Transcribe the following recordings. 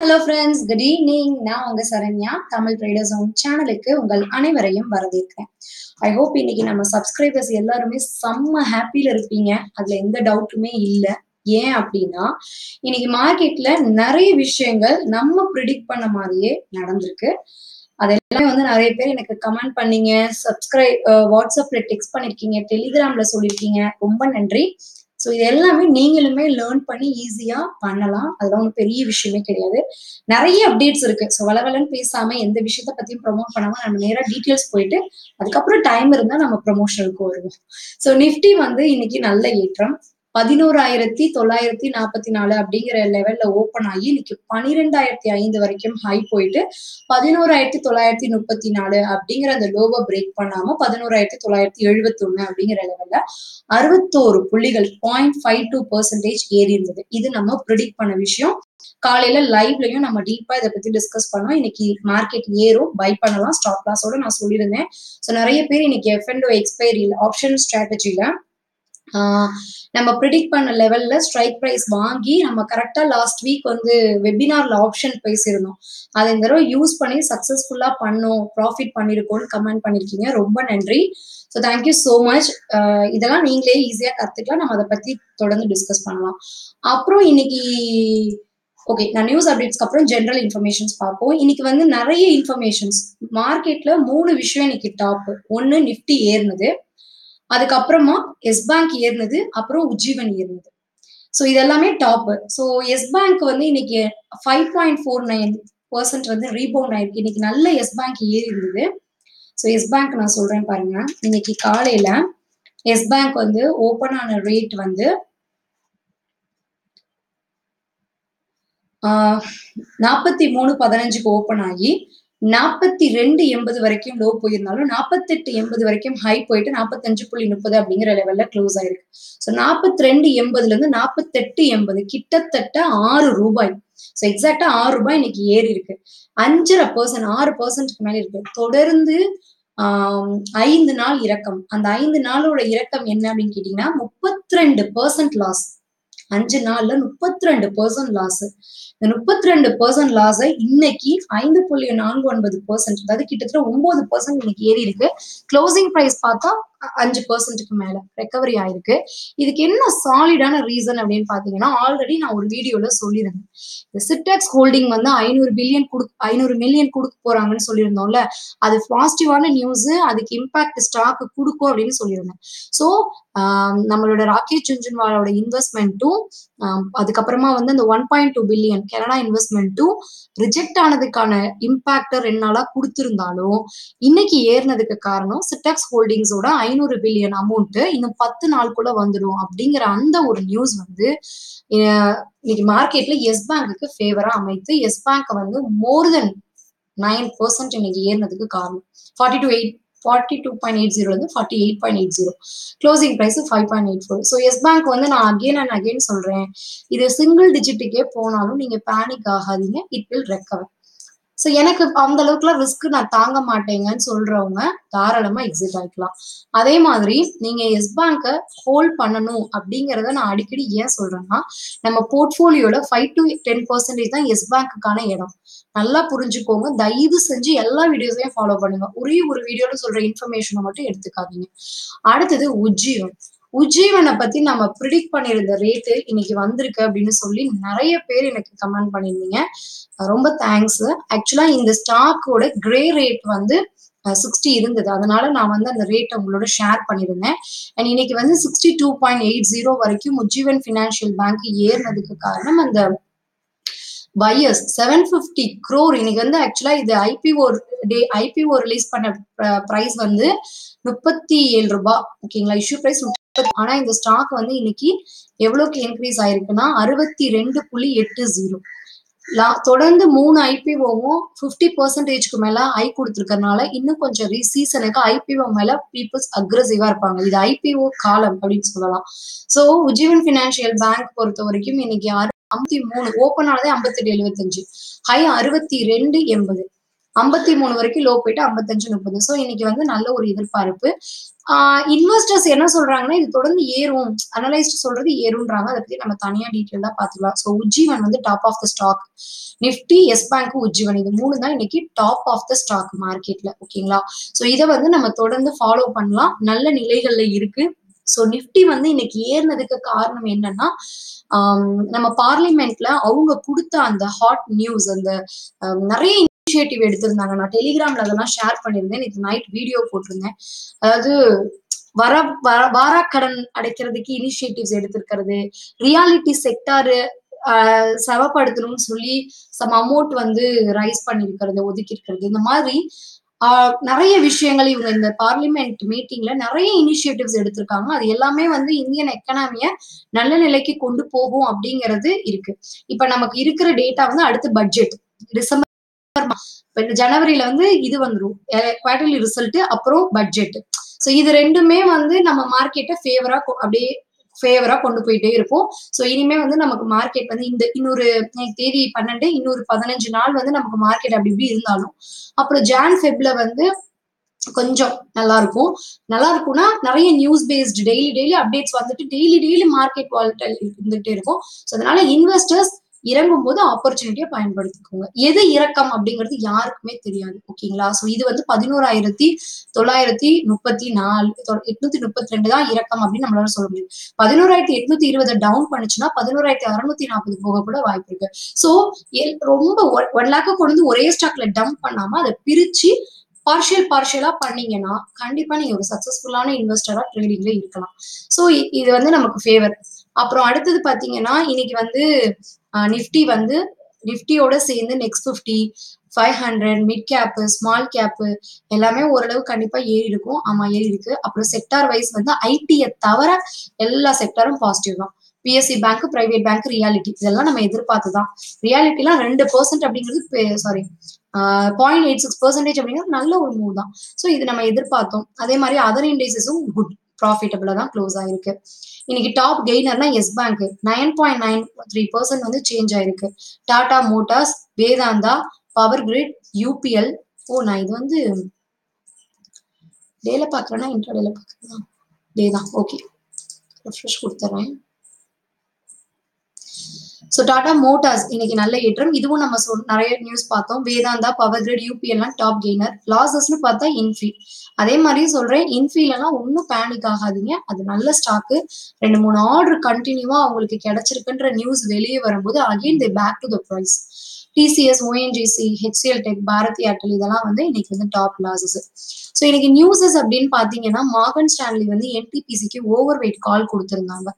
hello friends good evening நான் உங்க Saranya Tamil traders on சேனலுக்கு உங்கள் அனைவரையும் வரவேற்கிறேன் ஐ ஹோப் இன்னைக்கு நம்ம சப்ஸ்கிரைபர்ஸ் எல்லாருமே செம்ம ஹாப்பியில இருப்பீங்க அதுல எந்த டவுட்டுமே இல்லை ஏன் அப்படின்னா இன்னைக்கு மார்க்கெட்ல நிறைய விஷயங்கள் நம்ம ப்ரிடிக்ட் பண்ண மாதிரியே நடந்திருக்கு அதெல்லாம் வந்து நிறைய பேர் எனக்கு கமெண்ட் பண்ணீங்க சப்ஸ்கிரைப் வாட்ஸ்அப்ல டெக்ஸ்ட் பண்ணிருக்கீங்க டெலிகிராம்ல சொல்லியிருக்கீங்க ரொம்ப நன்றி ஸோ இது எல்லாமே நீங்களுமே லேர்ன் பண்ணி ஈஸியா பண்ணலாம் அதெல்லாம் ஒன்றும் பெரிய விஷயமே கிடையாது நிறைய அப்டேட்ஸ் இருக்கு ஸோ வளவலன்னு பேசாம எந்த விஷயத்த பத்தியும் ப்ரொமோட் பண்ணாம நம்ம நேரா டீட்டெயில்ஸ் போயிட்டு அதுக்கப்புறம் டைம் இருந்தா நம்ம ப்ரொமோஷனுக்கு வருவோம் ஸோ நிஃப்டி வந்து இன்னைக்கு நல்ல ஏற்றம் பதினோராயிரத்தி தொள்ளாயிரத்தி நாற்பத்தி நாலு அப்படிங்கிற லெவல்ல ஓப்பன் ஆகி இன்னைக்கு பனிரெண்டாயிரத்தி ஐந்து வரைக்கும் ஹை போயிட்டு பதினோராயிரத்தி தொள்ளாயிரத்தி முப்பத்தி நாலு அப்படிங்கிற அந்த லோவை பிரேக் பண்ணாம பதினோராயிரத்தி தொள்ளாயிரத்தி எழுபத்தி ஒண்ணு அப்படிங்கிற லெவல்ல அறுபத்தோரு புள்ளிகள் பாயிண்ட் ஃபைவ் டூ பர்சன்டேஜ் ஏறி இருந்தது இது நம்ம ப்ரிடிக்ட் பண்ண விஷயம் காலையில லைவ்லயும் நம்ம டீப்பா இதை பத்தி டிஸ்கஸ் பண்ணோம் இன்னைக்கு மார்க்கெட் ஏறும் பை பண்ணலாம் ஸ்டாப் லாஸோட நான் சொல்லியிருந்தேன் ஸோ நிறைய பேர் இன்னைக்கு எஃப் அண்ட் எக்ஸ்பைரியில் ஆப்ஷன் ஸ்ட்ராட்டஜில நம்ம ப்ரிடிக்ட் பண்ண லெவல்ல ஸ்ட்ரைக் ப்ரைஸ் வாங்கி நம்ம கரெக்டா லாஸ்ட் வீக் வந்து வெபினார்ல ஆப்ஷன் பேசியிருந்தோம் அதை இந்த தடவை யூஸ் பண்ணி சக்சஸ்ஃபுல்லா பண்ணோம் ப்ராஃபிட் பண்ணிருக்கோம்னு கமெண்ட் பண்ணிருக்கீங்க ரொம்ப நன்றி ஸோ தேங்க்யூ ஸோ மச் இதெல்லாம் நீங்களே ஈஸியா கத்துக்கலாம் நம்ம அதை பத்தி தொடர்ந்து டிஸ்கஸ் பண்ணலாம் அப்புறம் இன்னைக்கு ஓகே நான் நியூஸ் அப்டேட்ஸ்க்கு அப்புறம் ஜென்ரல் இன்ஃபர்மேஷன்ஸ் பார்ப்போம் இன்னைக்கு வந்து நிறைய இன்ஃபர்மேஷன்ஸ் மார்க்கெட்ல மூணு விஷயம் இன்னைக்கு டாப் ஒன்னு நிஃப்டி ஏறினது அதுக்கப்புறமா எஸ் பேங்க் ஏறினது அப்புறம் உஜ்ஜீவன் ஏறினது ஸோ இதெல்லாமே டாப் ஸோ எஸ் பேங்க் வந்து இன்னைக்கு five point four nine percent வந்து ரீபவுண்ட் ஆயிருக்கு இன்னைக்கு நல்ல எஸ் பேங்க் ஏறி இருந்தது ஸோ எஸ் பேங்க் நான் சொல்றேன் பாருங்க இன்னைக்கு காலையில எஸ் பேங்க் வந்து ஓப்பன் ஆன ரேட் வந்து நாற்பத்தி மூணு பதினஞ்சுக்கு ஓப்பன் ஆகி நாற்பத்தி ரெண்டு எண்பது வரைக்கும் லோ போயிருந்தாலும் நாற்பத்தெட்டு எண்பது வரைக்கும் ஹை போயிட்டு நாற்பத்தஞ்சு புள்ளி முப்பது அப்படிங்கிற லெவல்ல க்ளோஸ் ஆயிருக்கு ஸோ நாற்பத்தி ரெண்டு எண்பதுல இருந்து நாற்பத்தெட்டு எண்பது கிட்டத்தட்ட ஆறு ரூபாய் ஸோ எக்ஸாக்டா ஆறு ரூபாய் இன்னைக்கு ஏறி இருக்கு அஞ்சரை பர்சன்ட் ஆறு பர்சன்ட்க்கு மேல இருக்கு தொடர்ந்து ஆஹ் ஐந்து நாள் இறக்கம் அந்த ஐந்து நாளோட இறக்கம் என்ன அப்படின்னு கேட்டீங்கன்னா முப்பத்தி ரெண்டு பர்சன்ட் லாஸ் அஞ்சு நாள்ல முப்பத்தி ரெண்டு பர்சன்ட் லாஸ் இந்த முப்பத்தி ரெண்டு பர்சன்ட் லாஸை இன்னைக்கு ஐந்து புள்ளி நான்கு ஒன்பது பர்சன்ட் அதாவது கிட்டத்தட்ட ஒன்பது பர்சன்ட் இன்னைக்கு ஏறி இருக்கு க்ளோசிங் ப்ரைஸ் பார்த்தா அஞ்சு பர்சன்ட்டுக்கு மேல ரெக்கவரி ஆயிருக்கு இதுக்கு என்ன சாலிடான ரீசன் அப்படின்னு பாத்தீங்கன்னா ஆல்ரெடி நான் ஒரு வீடியோல சொல்லியிருந்தேன் இந்த சிட்டெக்ஸ் ஹோல்டிங் வந்து ஐநூறு பில்லியன் கொடு ஐநூறு மில்லியன் கொடுக்க போறாங்கன்னு சொல்லியிருந்தோம்ல அது பாசிட்டிவான நியூஸ் அதுக்கு இம்பாக்ட் ஸ்டாக் கொடுக்கும் அப்படின்னு சொல்லியிருந்தேன் ஸோ நம்மளோட ராகேஷ் ஜுன்ஜுன்வாலோட இன்வெஸ்ட்மெண்ட்டும் அதுக்கப்புறமா வந்து அந்த one point two billion Canada இன்வெஸ்ட்மெண்ட்டும் ரிஜெக்ட் ஆனதுக்கான இம்பாக்ட ரெண்டு நாளா கொடுத்திருந்தாலும் இன்னைக்கு ஏறினதுக்கு காரணம் சிட்டெக்ஸ் ஹோல்டிங்ஸோட ஐநூறு பில்லியன் அமௌண்ட் இன்னும் பத்து நாளுக்குள்ள வந்துடும் அப்படிங்கிற அந்த ஒரு நியூஸ் வந்து இன்னைக்கு மார்க்கெட்ல எஸ் பேங்குக்கு ஃபேவரா அமைத்து எஸ் பேங்க் வந்து மோர் தென் நைன் பர்சன்ட் இன்னைக்கு ஏறினதுக்கு காரணம் forty two eight forty two point eight zero வந்து forty eight point eight zero closing price five point eight four so Yes Bank வந்து நான் அகெயின் அண்ட் அகெயின் சொல்றேன் இது சிங்கிள் டிஜிட்டுக்கே போனாலும் நீங்க பேனிக் ஆகாதீங்க இட் வில் ரெக்கவர் ஸோ எனக்கு அந்த அளவுக்குலாம் ரிஸ்க் நான் தாங்க மாட்டேங்கன்னு சொல்றவங்க தாராளமா எக்ஸிட் ஆகிக்கலாம் அதே மாதிரி நீங்க எஸ் பேங்கை ஹோல்ட் பண்ணணும் அப்படிங்கிறத நான் அடிக்கடி ஏன் சொல்றேன்னா நம்ம போர்ட்ஃபோலியோல ஃபைவ் டு டென் பர்சன்டேஜ் தான் எஸ் பேங்க்குக்கான இடம் நல்லா புரிஞ்சுக்கோங்க தயவு செஞ்சு எல்லா வீடியோஸையும் ஃபாலோ பண்ணுங்க ஒரே ஒரு வீடியோல சொல்ற இன்ஃபர்மேஷனை மட்டும் எடுத்துக்காதீங்க அடுத்தது உஜ்ஜீவன் உஜ்ஜீவனை பத்தி நம்ம ப்ரிடிக்ட் பண்ணியிருந்த ரேட்டு இன்னைக்கு வந்திருக்கு அப்படின்னு சொல்லி நிறைய பேர் எனக்கு கமெண்ட் பண்ணியிருந்தீங்க ரொம்ப தேங்க்ஸ் ஆக்சுவலா இந்த ஸ்டாக்கோட கிரே ரேட் வந்து சிக்ஸ்டி இருந்தது அதனால நான் வந்து அந்த ரேட் உங்களோட ஷேர் பண்ணியிருந்தேன் அண்ட் இன்னைக்கு வந்து sixty two point eight zero வரைக்கும் உஜ்ஜீவன் ஃபினான்ஷியல் பேங்க் ஏறினதுக்கு காரணம் அந்த பையர்ஸ் செவன் ஃபிஃப்டி க்ரோர் இன்னைக்கு வந்து ஆக்சுவலா இது ஐபிஓ டே ஐபிஓ ரிலீஸ் பண்ண ப்ரைஸ் வந்து முப்பத்தி ஏழு ரூபாய் ஓகேங்களா இஷ்யூ ப்ரைஸ் ஆனா இந்த ஸ்டாக் வந்து இன்னைக்கு எவ்வளவுக்கு இன்க்ரீஸ் ஆயிருக்குன்னா அறுபத்தி ரெண்டு புள்ளி எட்டு ஜீரோ தொடர்ந்து மூணு ஐபிஓவும் ஃபிஃப்டி பர்சன்டேஜ்க்கு மேல ஐ கொடுத்துருக்கறனால இன்னும் கொஞ்சம் சீசனுக்கு ஐபிஓ மேல பீப்புள்ஸ் அக்ரஸிவா இருப்பாங்க இது ஐபிஓ காலம் அப்படின்னு சொல்லலாம் சோ உஜ்ஜீவன் பினான்சியல் பேங்க் பொறுத்த வரைக்கும் இன்னைக்கு ஐம்பத்தி மூணு ஓப்பன் ஆனதே ஐம்பத்தி எட்டு எழுபத்தஞ்சு ஹை அறுபத்தி ரெண்டு எண்பது ஐம்பத்தி மூணு வரைக்கும் லோ போயிட்டு ஐம்பத்தஞ்சு முப்பது ஸோ இன்னைக்கு வந்து நல்ல ஒரு எதிர்பார்ப்பு இன்வெஸ்டர்ஸ் என்ன சொல்றாங்கன்னா இது தொடர்ந்து ஏறும் அனலைஸ்ட் சொல்றது ஏறும்ன்றாங்க அதை பத்தி நம்ம தனியா டீட்டெயிலா பாத்துக்கலாம் ஸோ உஜ்ஜீவன் வந்து top of the stock Nifty Yes Bank Ujjivan இது மூணு தான் இன்னைக்கு டாப் ஆஃப் த ஸ்டாக் மார்க்கெட்ல ஓகேங்களா ஸோ இதை வந்து நம்ம தொடர்ந்து ஃபாலோ பண்ணலாம் நல்ல நிலைகள்ல இருக்கு ஸோ நிஃப்டி வந்து இன்னைக்கு ஏறினதுக்கு காரணம் என்னன்னா நம்ம பார்லிமெண்ட்ல அவங்க கொடுத்த அந்த ஹாட் நியூஸ் அந்த நிறைய இனிஷியேட்டிவ் எடுத்திருந்தாங்க நான் டெலிகிராம்ல அதெல்லாம் ஷேர் பண்ணியிருந்தேன் நேற்று நைட் வீடியோ போட்டிருந்தேன் அதாவது வர வர வாராக்கடன் அடைக்கிறதுக்கு இனிஷியேட்டிவ்ஸ் எடுத்திருக்கிறது ரியாலிட்டி செக்டாரு செவப்படுத்தணும்னு சொல்லி சம் அமௌண்ட் வந்து ரைஸ் பண்ணிருக்கிறது ஒதுக்கி இருக்கிறது இந்த மாதிரி நிறைய விஷயங்கள் இவங்க இந்த பார்லிமெண்ட் மீட்டிங்ல நிறைய இனிஷியேட்டிவ்ஸ் எடுத்திருக்காங்க அது எல்லாமே வந்து இந்தியன் எக்கனாமிய நல்ல நிலைக்கு கொண்டு போகும் அப்படிங்கிறது இருக்கு இப்ப நமக்கு இருக்கிற டேட்டா வந்து அடுத்து பட்ஜெட் டிசம்பர் இந்த ஜனவரியில வந்து இது வந்துடும் குவார்டர்லி ரிசல்ட் அப்புறம் பட்ஜெட் ஸோ இது ரெண்டுமே வந்து நம்ம மார்க்கெட்டை ஃபேவரா அப்படியே ஃபேவரா கொண்டு போயிட்டே இருக்கும் ஸோ இனிமே வந்து நமக்கு மார்க்கெட் வந்து இந்த இன்னொரு தேதி பன்னெண்டு இன்னொரு பதினஞ்சு நாள் வந்து நமக்கு மார்க்கெட் அப்படி இப்படி இருந்தாலும் அப்புறம் ஜான் ஃபெப்ல வந்து கொஞ்சம் நல்லா இருக்கும் நல்லா இருக்கும்னா நிறைய news based daily daily updates வந்துட்டு டெய்லி டெய்லி மார்க்கெட் வால்டல் இருந்துகிட்டே இருக்கும் ஸோ அதனால இன்வெஸ்டர்ஸ் இறங்கும் போது ஆப்பர்ச்சுனிட்டியை பயன்படுத்திக்கோங்க எது இறக்கம் அப்படிங்கிறது யாருக்குமே தெரியாது ஓகேங்களா ஸோ இது வந்து பதினோராயிரத்தி தொள்ளாயிரத்தி முப்பத்தி நாலு எட்நூத்தி முப்பத்தி ரெண்டு தான் இறக்கம் அப்படின்னு நம்மளால சொல்ல முடியும் பதினோராயிரத்தி எட்நூத்தி இருபது டவுன் பண்ணுச்சுன்னா பதினோராயிரத்தி அறுநூத்தி நாற்பது போக கூட வாய்ப்பு இருக்கு ஸோ ரொம்ப ஒன் லேக்க கொண்டு வந்து ஒரே ஸ்டாக்ல டம்ப் பண்ணாம அதை பிரிச்சு பார்ஷியல் பார்ஷியலா பண்ணீங்கன்னா கண்டிப்பா நீங்க ஒரு சக்சஸ்ஃபுல்லான இன்வெஸ்டரா ட்ரேடிங்ல இருக்கலாம் ஸோ இது வந்து நமக்கு ஃபேவர் அப்புறம் அடுத்தது பாத்தீங்கன்னா இன்னைக்கு வந்து நிஃப்டி வந்து நிஃப்டியோட சேர்ந்து next fifty five hundred mid cap small cap எல்லாமே ஓரளவு கண்டிப்பா ஏறி இருக்கும் ஆமா ஏறி இருக்கு அப்புறம் செக்டார் வைஸ் வந்து ஐடியை தவிர எல்லா செக்டாரும் பாசிட்டிவ் தான் PSC bank private bank realty இதெல்லாம் நம்ம எதிர்பார்த்து தான் ரியாலிட்டிலாம் ரெண்டு பர்சன்ட் அப்படிங்கிறது sorry point eight six percentage அப்படிங்கிறது நல்ல ஒரு மூவ் தான் ஸோ இது நம்ம எதிர்பார்த்தோம் அதே மாதிரி அதர் இண்டெக்ஸஸும் குட் ப்ராஃபிட்டபிளா தான் க்ளோஸ் ஆயிருக்கு இன்னைக்கு டாப் கெய்னர்னா Yes Bank nine point nine three percent வந்து சேஞ்ச் ஆயிருக்கு Tata Motors Vedanta Power Grid UPL oh நான் இது வந்து டேல பாக்குறேன்னா இன்டர்டேல பாக்குறேன்னா டே தான் ஓகே ரெஃப்ரெஷ் கொடுத்துறேன் ஸோ டாடா மோட்டார்ஸ் இன்னைக்கு நல்ல ஏற்றம் இதுவும் நம்ம சொல் நிறைய நியூஸ் பார்த்தோம் வேதாந்தா பவர் கிரிட் யூபிஎல்லாம் டாப் கெய்னர் லாசஸ்னு பார்த்தா இன்ஃபி அதே மாதிரி சொல்றேன் இன்ஃபீலெல்லாம் ஒன்றும் பேனிக் ஆகாதீங்க அது நல்ல ஸ்டாக்கு ரெண்டு மூணு ஆர்டர் கண்டினியூவா அவங்களுக்கு கிடைச்சிருக்குன்ற நியூஸ் வெளியே வரும்போது again the back to the price TCS ONGC HCL Tech Bharti Airtel இதெல்லாம் வந்து இன்னைக்கு வந்து டாப் லாசஸ் ஸோ இன்னைக்கு நியூஸஸ் அப்படின்னு பாத்தீங்கன்னா மார்கன் ஸ்டான்லி வந்து என்டிபிசிக்கு ஓவர் வெயிட் கால் கொடுத்திருந்தாங்க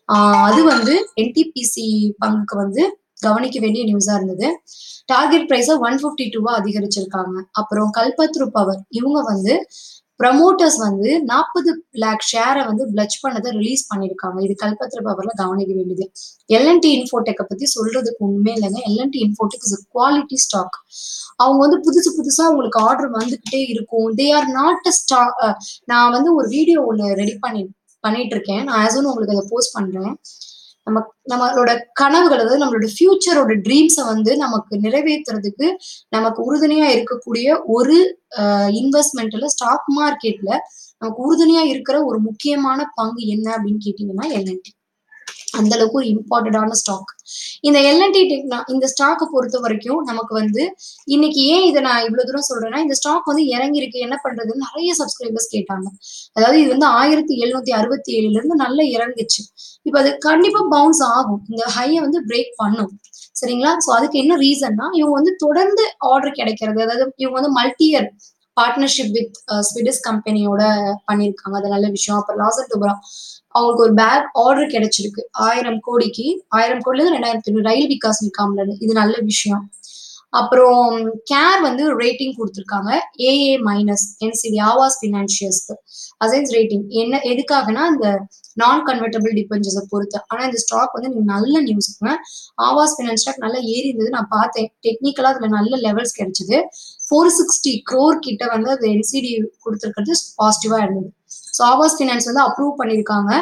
அது வந்து என்டிபிசி பங்குக்கு வந்து கவனிக்க வேண்டிய நியூஸா இருந்தது டார்கெட் ப்ரைஸை ஒன் ஃபிஃப்டி டூவா அதிகரிச்சிருக்காங்க அப்புறம் கல்பத்ரு பவர் இவங்க வந்து ப்ரமோட்டர்ஸ் வந்து நாற்பது லேக் ஷேரை வந்து பிளச் பண்ணதை ரிலீஸ் பண்ணியிருக்காங்க இது கல்பத்ர பவர்ல கவனிக்க வேண்டியது எல்என்டி இன்ஃபோடெக்கை பத்தி சொல்றதுக்கு உண்மை இல்லைங்க L and T Infotech is quality stock அவங்க வந்து புதுசு புதுசா உங்களுக்கு ஆர்டர் வந்துகிட்டே இருக்கும் தே ஆர் நாட் அ ஸ்டா நான் வந்து ஒரு வீடியோ ஒன்று ரெடி பண்ணி பண்ணிட்டு இருக்கேன் நான் ஆஸ் உங்களுக்கு அதை போஸ்ட் பண்றேன் நம்ம நம்மளோட கனவுகள் அதாவது நம்மளோட ஃபியூச்சரோட ட்ரீம்ஸை வந்து நமக்கு நிறைவேற்றுறதுக்கு நமக்கு உறுதுணையா இருக்கக்கூடிய ஒரு இன்வெஸ்ட்மெண்ட்ல ஸ்டாக் மார்க்கெட்ல நமக்கு உறுதுணையா இருக்கிற ஒரு முக்கியமான பங்கு என்ன அப்படின்னு கேட்டீங்கன்னா எல்என்டி அந்த அளவுக்கு ஒரு இம்பார்ட்டன்டான ஸ்டாக் இந்த எல்என்டி டெக்னா இந்த ஸ்டாக்கை பொறுத்த வரைக்கும் நமக்கு வந்து இன்னைக்கு ஏன் இதை நான் இவ்வளவு தூரம் சொல்றேன்னா இந்த ஸ்டாக் வந்து இறங்கி இருக்கு என்ன பண்றதுன்னு நிறைய சப்ஸ்கிரைபர்ஸ் கேட்டாங்க அதாவது இது வந்து ஆயிரத்தி எழுநூத்தி அறுபத்தி ஏழுல இருந்து நல்லா இறங்குச்சு இப்ப அது கண்டிப்பா பவுன்ஸ் ஆகும் இந்த ஹையை வந்து பிரேக் பண்ணும் சரிங்களா சோ அதுக்கு என்ன ரீசன்னா இவங்க வந்து தொடர்ந்து ஆர்டர் கிடைக்கிறது அதாவது இவங்க வந்து மல்டியர் பார்ட்னர்ஷிப் வித் ஸ்விடிஷ் கம்பெனியோட பண்ணியிருக்காங்க அது நல்ல விஷயம் அப்புறம் லாசர் டுபரா அவங்களுக்கு ஒரு பேக் ஆர்டர் கிடைச்சிருக்கு ஆயிரம் கோடிக்கு ஆயிரம் கோடில இருந்து ரெண்டாயிரத்தி ஐநூறு ரயில் விகாஸ் நிக்காமல இது நல்ல விஷயம் அப்புறம் கேர் வந்து ரேட்டிங் கொடுத்துருக்காங்க ஏஏ மைனஸ் என்சிடி ஆவாஸ் பினான்சியர்ஸ்க்கு அசைன்ஸ் ரேட்டிங் என்ன எதுக்காகனா இந்த நான் கன்வெர்டபிள் டிபெஞ்சர்ஸை பொறுத்து ஆனா இந்த ஸ்டாக் வந்து நீங்க நல்ல நியூஸ்ங்க ஆவாஸ் பினான்ஸ் ஸ்டாக் நல்லா ஏறி இருந்தது நான் பார்த்தேன் டெக்னிக்கலா அதுல நல்ல லெவல்ஸ் கிடைச்சது ஃபோர் சிக்ஸ்டி க்ரோர் கிட்ட வந்து அது என்சிடி கொடுத்துருக்கிறது பாசிட்டிவா இருந்தது ஸோ ஆவாஸ் ஃபினான்ஸ் வந்து அப்ரூவ் பண்ணியிருக்காங்க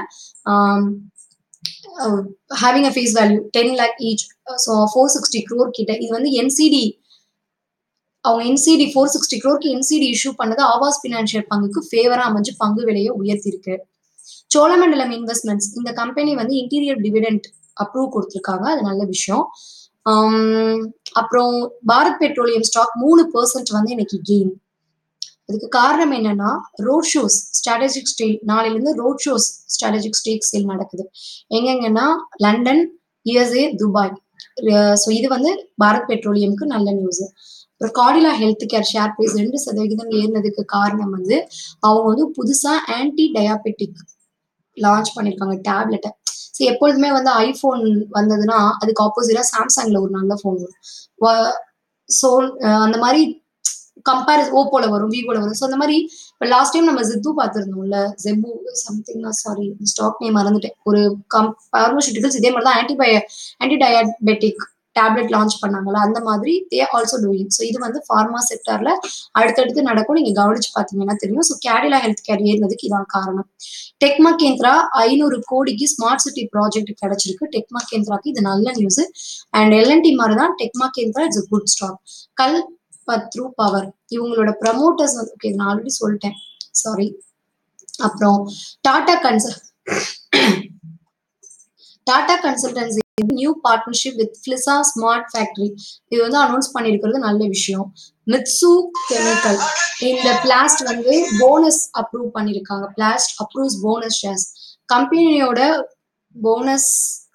having a face value ten lakh each so four sixty crore கிட்ட இது வந்து என்சிடி அவங்க என்சிடி ஃபோர் சிக்ஸ்டி க்ரோருக்கு என்சிடி இஷ்யூ பண்ணது ஆவாஸ் பினான்சியல் பங்குக்கு ஃபேவரா அமைஞ்சு பங்கு விலையை உயர்த்திருக்கு சோழமண்டலம் இன்வெஸ்ட்மெண்ட்ஸ் இந்த கம்பெனி வந்து இன்டீரியர் டிவிடெண்ட் அப்ரூவ் கொடுத்துருக்காங்க அது நல்ல விஷயம் ஆம், அப்புறம் பாரத் பெட்ரோலியம் ஸ்டாக் மூணு பர்சன்ட் வந்து இன்னைக்கு கெயின் அதுக்கு காரணம் என்னன்னா ரோட் ஷோஸ் ஸ்ட்ராட்டஜிக் ஸ்டே நாளையிலேருந்து road shows strategic stake sale நடக்குது எங்கெங்கன்னா லண்டன் யுஎஸ்ஏ துபாய் ஸோ இது வந்து பாரத் பெட்ரோலியம்க்கு நல்ல நியூஸ் அப்புறம் Cadila health care share price ரெண்டு சதவிகிதம் ஏறினதுக்கு காரணம் வந்து அவங்க வந்து புதுசா ஆன்டி டயாபெட்டிக் லான்ச் பண்ணிருக்காங்க டேப்லெட்டை ஸோ எப்பொழுதுமே வந்து ஐஃபோன் வந்ததுன்னா அதுக்கு ஆப்போசிட்டா சாம்சங்ல ஒரு நல்ல ஃபோன் வரும் ஸோ அந்த மாதிரி கம்பேரிஸ் ஓப்போல வரும் விவோல வரும் ஸோ அந்த மாதிரி இப்போ லாஸ்ட் டைம் நம்ம ஜித்து பார்த்துருந்தோம்ல ஜெபு சம்திங் சாரி ஸ்டாக் நேம் மறந்துட்டேன் ஒரு கம் பார்மசூட்டிகல்ஸ் இதே மாதிரி தான் ஆன்டிபய ஆன்டி டயாபெட்டிக் டேப்லெட் லான்ச் பண்ணாங்கல்ல அந்த மாதிரி தே ஆல்சோ டூயிங் ஸோ இது வந்து ஃபார்மா செக்டர்ல அடுத்தடுத்து நடக்கும் நீங்க கவனிச்சு பார்த்தீங்கன்னா தெரியும் ஸோ கேடிலா ஹெல்த் கேர் ஏறினதுக்கு இதான் காரணம் டெக்மா கேந்திரா ஐநூறு கோடிக்கு ஸ்மார்ட் சிட்டி ப்ராஜெக்ட் கிடைச்சிருக்கு டெக்மா கேந்திராக்கு இது நல்ல நியூஸ் அண்ட் எல்என்டி மாதிரி தான் டெக்மா Mahindra it's good stock Kalpataru power இவங்களோட ப்ரமோட்டர்ஸ் வந்து ஓகே நான் ஆல்ரெடி சொல்லிட்டேன் சாரி அப்புறம் டாடா கன்சல் Tata consultancy new partnership with ஃபிளிசா ஸ்மார்ட் ஃபேக்டரி இது வந்து அனௌன்ஸ் பண்ணியிருக்கிறது நல்ல விஷயம் மிட்சு கெமிக்கல் இந்த பிளாஸ்ட் வந்து போனஸ் அப்ரூவ் பண்ணியிருக்காங்க பிளாஸ்ட் அப்ரூவ்ஸ் போனஸ் ஷேர்ஸ் கம்பெனியோட bonus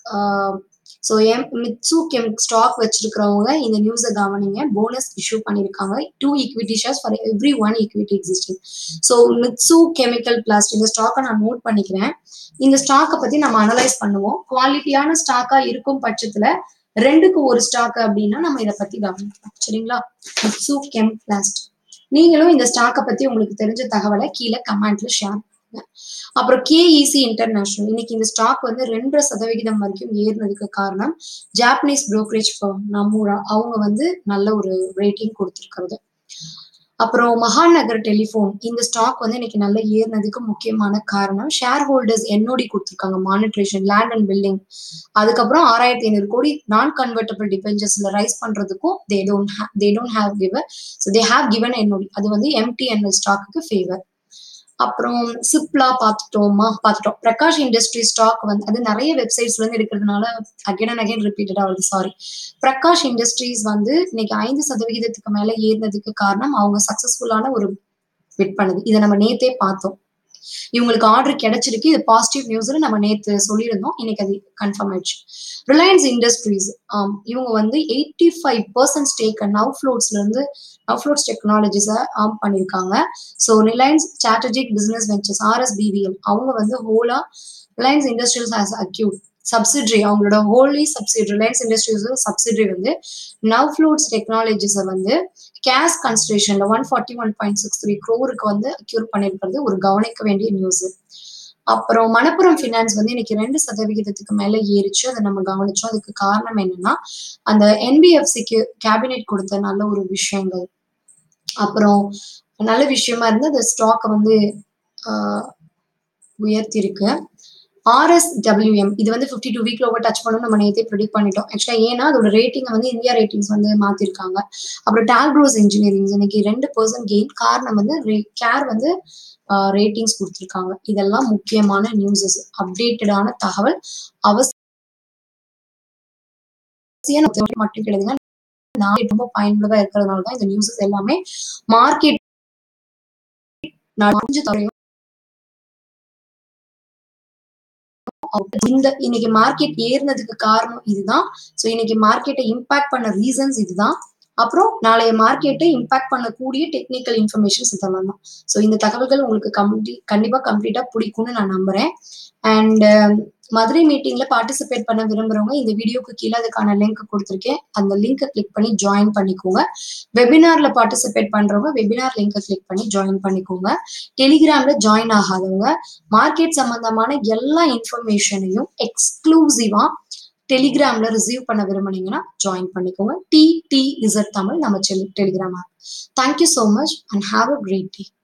so M Mitsu chem stock வச்சிருக்கிறவங்க இந்த நியூஸை கவனிங்க போனஸ் இஷ்யூ பண்ணியிருக்காங்க two equity shares for every one equity existing so Mitsu chemical plast இந்த ஸ்டாக்கை நான் நோட் பண்ணிக்கிறேன் இந்த ஸ்டாக்கை பத்தி நம்ம அனலைஸ் பண்ணுவோம் குவாலிட்டியான ஸ்டாக்கா இருக்கும் பட்சத்துல ரெண்டுக்கு ஒரு ஸ்டாக் அப்படின்னா நம்ம இதை பத்தி கவனிக்கலாம் சரிங்களா மிட்சு கெம் பிளாஸ்ட் நீங்களும் இந்த ஸ்டாக்கை பத்தி உங்களுக்கு தெரிஞ்ச தகவலை கீழே கமெண்ட்ல ஷேர் பண்ணுங்க அப்புறம் கேஇசி இன்டர்நேஷனல் இன்னைக்கு இந்த ஸ்டாக் வந்து ரெண்டரை சதவிகிதம் வரைக்கும் ஏறினதுக்கு காரணம் ஜாப்பனீஸ் brokerage firm நம்மூரா அவங்க வந்து நல்ல ஒரு ரேட்டிங் கொடுத்துருக்கிறது அப்புறம் மகாநகர் டெலிஃபோன் இந்த ஸ்டாக் வந்து இன்னைக்கு நல்ல ஏறினதுக்கு முக்கியமான காரணம் ஷேர் ஹோல்டர்ஸ் என்ஓடி கொடுத்துருக்காங்க மானிட்ரேஷன் லேண்ட் அண்ட் பில்டிங் அதுக்கப்புறம் ஆறாயிரத்தி ஐநூறு கோடி நான் கன்வெர்டபிள் டிபெஞ்சர்ஸ்ல ரைஸ் பண்றதுக்கும் they don't they don't have given so they have given NOD அது வந்து எம்டிஎன்எல் ஸ்டாக்குக்கு ஃபேவர் அப்புறம் சிப்லா பார்த்துட்டோமா பார்த்துட்டோம் பிரகாஷ் இண்டஸ்ட்ரி ஸ்டாக் வந்து அது நிறைய வெப்சைட்ஸ்ல இருந்து எடுக்கிறதுனால அகைன் அண்ட் அகைன் ரிப்பீட்டடா வருது சாரி பிரகாஷ் இண்டஸ்ட்ரீஸ் வந்து இன்னைக்கு ஐந்து சதவிகிதத்துக்கு மேல ஏறினதுக்கு காரணம் அவங்க சக்சஸ்ஃபுல்லான ஒரு பிட் பண்ணுது இதை நம்ம நேத்தே பார்த்தோம் இவங்களுக்கு ஆர்டர் கிடைச்சிருக்கு இது பாசிட்டிவ் நியூஸ்ல நம்ம நேத்து சொல்லியிருந்தோம் இன்னைக்கு அது கன்ஃபார்ம் ஆயிடுச்சு ரிலையன்ஸ் இண்டஸ்ட்ரீஸ் இவங்க வந்து eighty five percent stake now ஃப்ளோட்ஸ்ல இருந்து நவ் ஃப்ளோட்ஸ் டெக்னாலஜிஸை ஆம் பண்ணியிருக்காங்க so Reliance strategic business ventures RSBVL அவங்க வந்து wholly Reliance industrials has acquired subsidiary அவங்களோட wholly subsidiary Reliance industries subsidiary வந்து நவ் ஃப்ளூட்ஸ் டெக்னாலஜிஸை வந்து கேஷ் கன்சிடரேஷன்ல one forty one point six three க்ரோருக்கு வந்து அக்யூர் பண்ணியிருக்கிறது ஒரு கவனிக்க வேண்டிய நியூஸ் அப்புறம் மணப்புரம் ஃபினான்ஸ் வந்து இன்னைக்கு ரெண்டு சதவிகிதத்துக்கு மேல ஏறிச்சு அதை நம்ம கவனிச்சோம் அதுக்கு காரணம் என்னன்னா அந்த என்பிஎஃப்சிக்கு கேபினெட் கொடுத்த நல்ல ஒரு விஷயங்கள் அப்புறம் நல்ல விஷயமா இருந்து அந்த ஸ்டாக்கை வந்து உயர்த்தி இருக்கு ஆர்எஸ்டபிள்யூஎம் இது வந்து ஃபிஃப்டி டூ வீக்ல ஓவர் டச் பண்ணணும் நம்ம நேற்றே ப்ரிடிக் பண்ணிட்டோம் ஆக்சுவலா ஏன்னா அதோட ரேட்டிங் வந்து இந்தியா ரேட்டிங்ஸ் வந்து மாத்திருக்காங்க அப்புறம் டால்ப்ரோஸ் இன்ஜினியரிங் இன்னைக்கு ரெண்டு பர்சன்ட் கெயின் காரணம் வந்து கேர் வந்து ரேட்டிங்ஸ் கொடுத்துருக்காங்க இதெல்லாம் முக்கியமான நியூஸஸ் அப்டேட்டடான தகவல் அவசியம் மட்டும் கிடையாதுங்க நான் ரொம்ப பயனுள்ளதா இருக்கிறதுனால தான் இந்த நியூஸஸ் எல்லாமே மார்க்கெட் தரையும் இந்த இன்னைக்கு மார்க்கெட் ஏறினதுக்கு காரணம் இதுதான் ஸோ இன்னைக்கு மார்க்கெட்டை இம்பாக்ட் பண்ண ரீசன்ஸ் இதுதான் அப்புறம் நாளைய மார்க்கெட்டை இம்பாக்ட் பண்ணக்கூடிய டெக்னிக்கல் இன்ஃபர்மேஷன்ஸ் இதெல்லாம் தான் ஸோ இந்த தகவல்கள் உங்களுக்கு கம்ப்ளீட் கண்டிப்பா கம்ப்ளீட்டா பிடிக்கும்னு நான் நம்புறேன் அண்ட் மதுரை மீட்டிங்ல பார்ட்டிசிபேட் பண்ண விரும்புறவங்க இந்த வீடியோக்கு கீழே அதுக்கான லிங்க் கொடுத்துருக்கேன் அந்த லிங்கை கிளிக் பண்ணி ஜாயின் பண்ணிக்கோங்க வெபினார்ல பார்ட்டிசிபேட் பண்றவங்க வெபினார் லிங்கை கிளிக் பண்ணி ஜாயின் பண்ணிக்கோங்க டெலிகிராம்ல ஜாயின் ஆகாதவங்க மார்க்கெட் சம்பந்தமான எல்லா இன்ஃபர்மேஷனையும் எக்ஸ்க்ளூசிவா டெலிகிராம்ல ரிசீவ் பண்ண விரும்புனீங்கன்னா ஜாயின் பண்ணிக்கோங்க டி டி இசட் தமிழ் நம்ம Telegram app thank you so much and have a great day